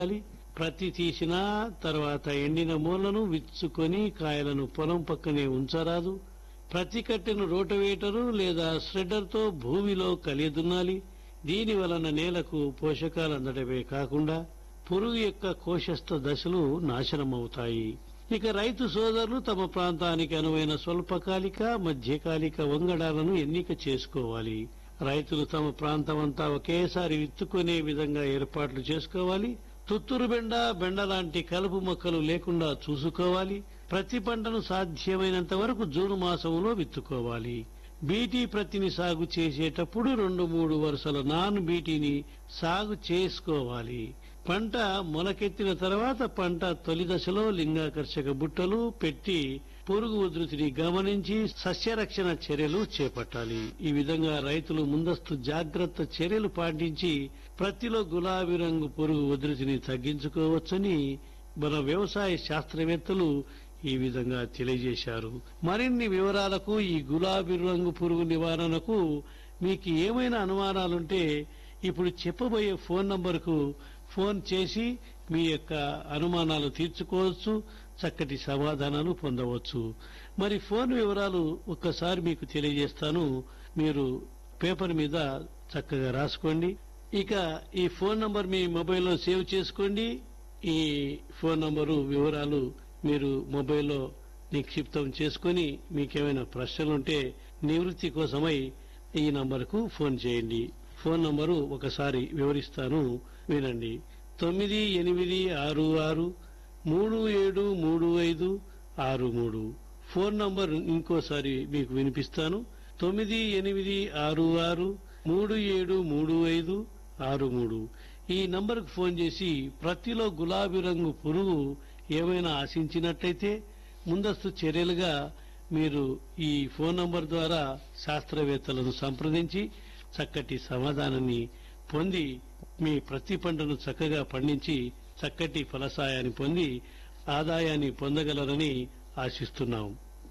చేయాలి ప్రతి తీసిన తర్వాత ఎండిన మూలను విచ్చుకొని కాయలను పొలం పక్కనే ఉంచరాదు ప్రతి కట్టెను రోటవేటరు లేదా శ్రెడ్డర్తో భూమిలో కలియదున్నాలి దీని వలన నేలకు పోషకాలు అందడమే కాకుండా పురుగు యొక్క కోశస్థ దశలు నాశనమవుతాయి ఇక రైతు సోదరులు తమ ప్రాంతానికి అనువైన స్వల్పకాలిక మధ్యకాలిక వంగడాలను ఎన్నిక చేసుకోవాలి రైతులు తమ ప్రాంతమంతా ఒకేసారి విత్తుకునే విధంగా ఏర్పాట్లు చేసుకోవాలి తుత్తురు బెండ బెండ లాంటి కలుపు మొక్కలు లేకుండా చూసుకోవాలి ప్రతి పంటను సాధ్యమైనంత వరకు జూన్ మాసంలో విత్తుకోవాలి బీటీ ప్రతిని సాగు చేసేటప్పుడు రెండు మూడు వరుసల నాన్ బీటీని సాగు చేసుకోవాలి పంట మొలకెత్తిన తర్వాత పంట తొలి దశలో లింగాకర్షక బుట్టలు పెట్టి పురుగు ఉధృతిని గమనించి సస్యరక్షణ చర్యలు చేపట్టాలి ఈ విధంగా రైతులు ముందస్తు జాగ్రత్త చర్యలు పాటించి ప్రతిలో గులాబీ రంగు పురుగు ఉధృతిని తగ్గించుకోవచ్చని మన వ్యవసాయ శాస్త్రవేత్తలు ఈ విధంగా తెలియజేశారు మరిన్ని వివరాలకు ఈ గులాబీ రంగు పురుగు నివారణకు మీకు ఏమైనా అనుమానాలుంటే ఇప్పుడు చెప్పబోయే ఫోన్ నంబర్కు ఫోన్ చేసి మీ యొక్క అనుమానాలు తీర్చుకోవచ్చు చక్కటి సమాధానాలు పొందవచ్చు మరి ఫోన్ వివరాలు ఒక్కసారి మీకు తెలియజేస్తాను మీరు పేపర్ మీద చక్కగా రాసుకోండి ఇక ఈ ఫోన్ నంబర్ మీ మొబైల్లో సేవ్ చేసుకోండి ఈ ఫోన్ నంబరు వివరాలు మీరు మొబైల్లో నిక్షిప్తం చేసుకుని మీకేమైనా ప్రశ్నలుంటే నివృత్తి కోసమై ఈ నంబర్కు ఫోన్ చేయండి ఫోన్ నంబరు ఒకసారి వివరిస్తాను వినండి తొమ్మిది ఎనిమిది ఆరు ఆరు మూడు ఏడు మూడు ఐదు ఆరు మూడు ఫోన్ నంబర్ ఇంకోసారి మీకు వినిపిస్తాను తొమ్మిది ఎనిమిది ఆరు ఆరు మూడు ఏడు మూడు ఐదు ఆరు మూడు ఈ నంబర్కు ఫోన్ చేసి ప్రతిలో గులాబీ రంగు పురుగు ఏమైనా ఆశించినట్లయితే ముందస్తు చర్యలుగా మీరు ఈ ఫోన్ నంబర్ ద్వారా శాస్త్రవేత్తలను సంప్రదించి చక్కటి సమాధానాన్ని పొంది మీ ప్రతి పంటను చక్కగా పండించి చక్కటి ఫలసాయాన్ని పొంది ఆదాయాన్ని పొందగలరని ఆశిస్తున్నాం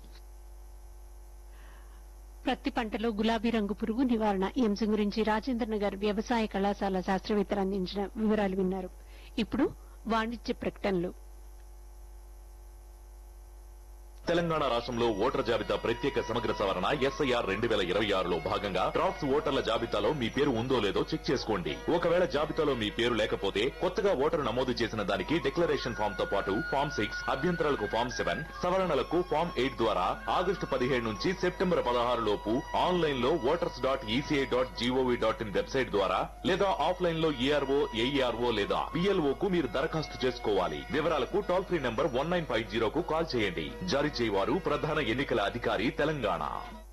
ప్రతి పంటలో గులాబీ రంగు పురుగు నివారణ ఈ అంశం గురించి రాజేంద్ర నగర్ వ్యవసాయ కళాశాల శాస్త్రవేత్తలు అందించిన వివరాలు విన్నారు ఇప్పుడు వాణిజ్య ప్రకటనలు తెలంగాణ రాష్ట్రంలో ఓటర్ జాబితా ప్రత్యేక సమగ్ర సవరణ ఎస్ఐఆర్ రెండు వేల ఇరవై ఆరులో భాగంగా డ్రాఫ్ట్స్ ఓటర్ల జాబితాలో మీ పేరు ఉందో లేదో చెక్ చేసుకోండి ఒకవేళ జాబితాలో మీ పేరు లేకపోతే కొత్తగా ఓటరు నమోదు చేసిన దానికి డిక్లరేషన్ ఫామ్ తో పాటు ఫామ్ సిక్స్ అభ్యంతరాలకు ఫామ్ సెవెన్ సవరణలకు ఫామ్ ఎయిట్ ద్వారా ఆగస్టు పదిహేడు నుంచి సెప్టెంబర్ పదహారు లోపు ఆన్లైన్ లో voters dot ECI dot GOV dot in website ద్వారా లేదా ఆఫ్లైన్ లో ఈఆర్ఓ ఏఈఆర్ఓ లేదా పిఎల్ఓ కు మీరు దరఖాస్తు చేసుకోవాలి వివరాలకు toll free number one nine five జీరోకు కాల్ చేయండి జారీ చేయవారు ప్రధాన ఎన్నికల అధికారి తెలంగాణ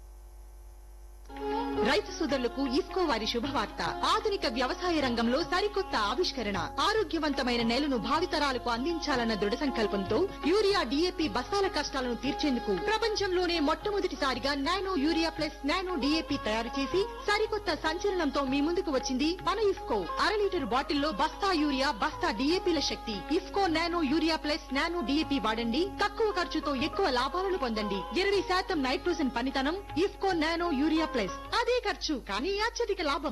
రైతు సోదరులకు ఇఫ్కో వారి శుభవార్త ఆధునిక వ్యవసాయ రంగంలో సరికొత్త ఆవిష్కరణ ఆరోగ్యవంతమైన నేలను భావితరాలకు అందించాలన్న దృఢ సంకల్పంతో యూరియా డిఏపి బస్తాల కష్టాలను తీర్చేందుకు ప్రపంచంలోనే మొట్టమొదటిసారిగా nano urea plus nano DAP తయారు చేసి సరికొత్త సంచలనంతో మీ ముందుకు వచ్చింది మన ఇఫ్కో అర లీటర్ బాటిల్లో బస్తా యూరియా బస్తా డిఏపిల శక్తి IFFCO nano urea plus nano DAP వాడండి తక్కువ ఖర్చుతో ఎక్కువ లాభాలను పొందండి ఇరవై శాతం నైట్రోజన్ పనితనం ఇఫ్కో నానో యూరియా ప్లస్ అదే ఖర్చు కానీ అత్యధిక లాభం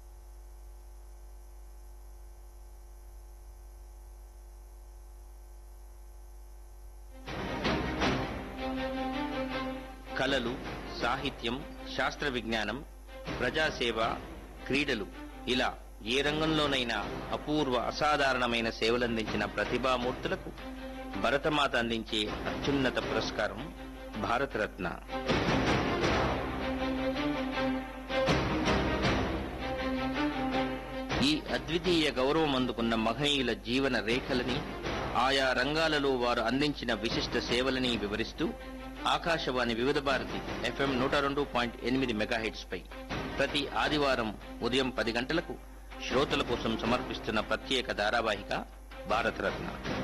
కళలు సాహిత్యం శాస్త్ర విజ్ఞానం ప్రజాసేవ క్రీడలు ఇలా ఏ రంగంలోనైనా అపూర్వ అసాధారణమైన సేవలందించిన ప్రతిభామూర్తులకు భరతమాత అందించే అత్యున్నత పురస్కారం భారతరత్న ఈ అద్వితీయ గౌరవం అందుకున్న మహనీయుల జీవన రేఖలని ఆయా రంగాలలో వారు అందించిన విశిష్ట సేవలని వివరిస్తూ ఆకాశవాణి వివిధ భారతి ఎఫ్ఎం నూట రెండు పాయింట్ ఎనిమిది మెగాహెట్స్ పై ప్రతి ఆదివారం ఉదయం పది గంటలకు శ్రోతల కోసం సమర్పిస్తున్న ప్రత్యేక ధారావాహిక భారతరత్న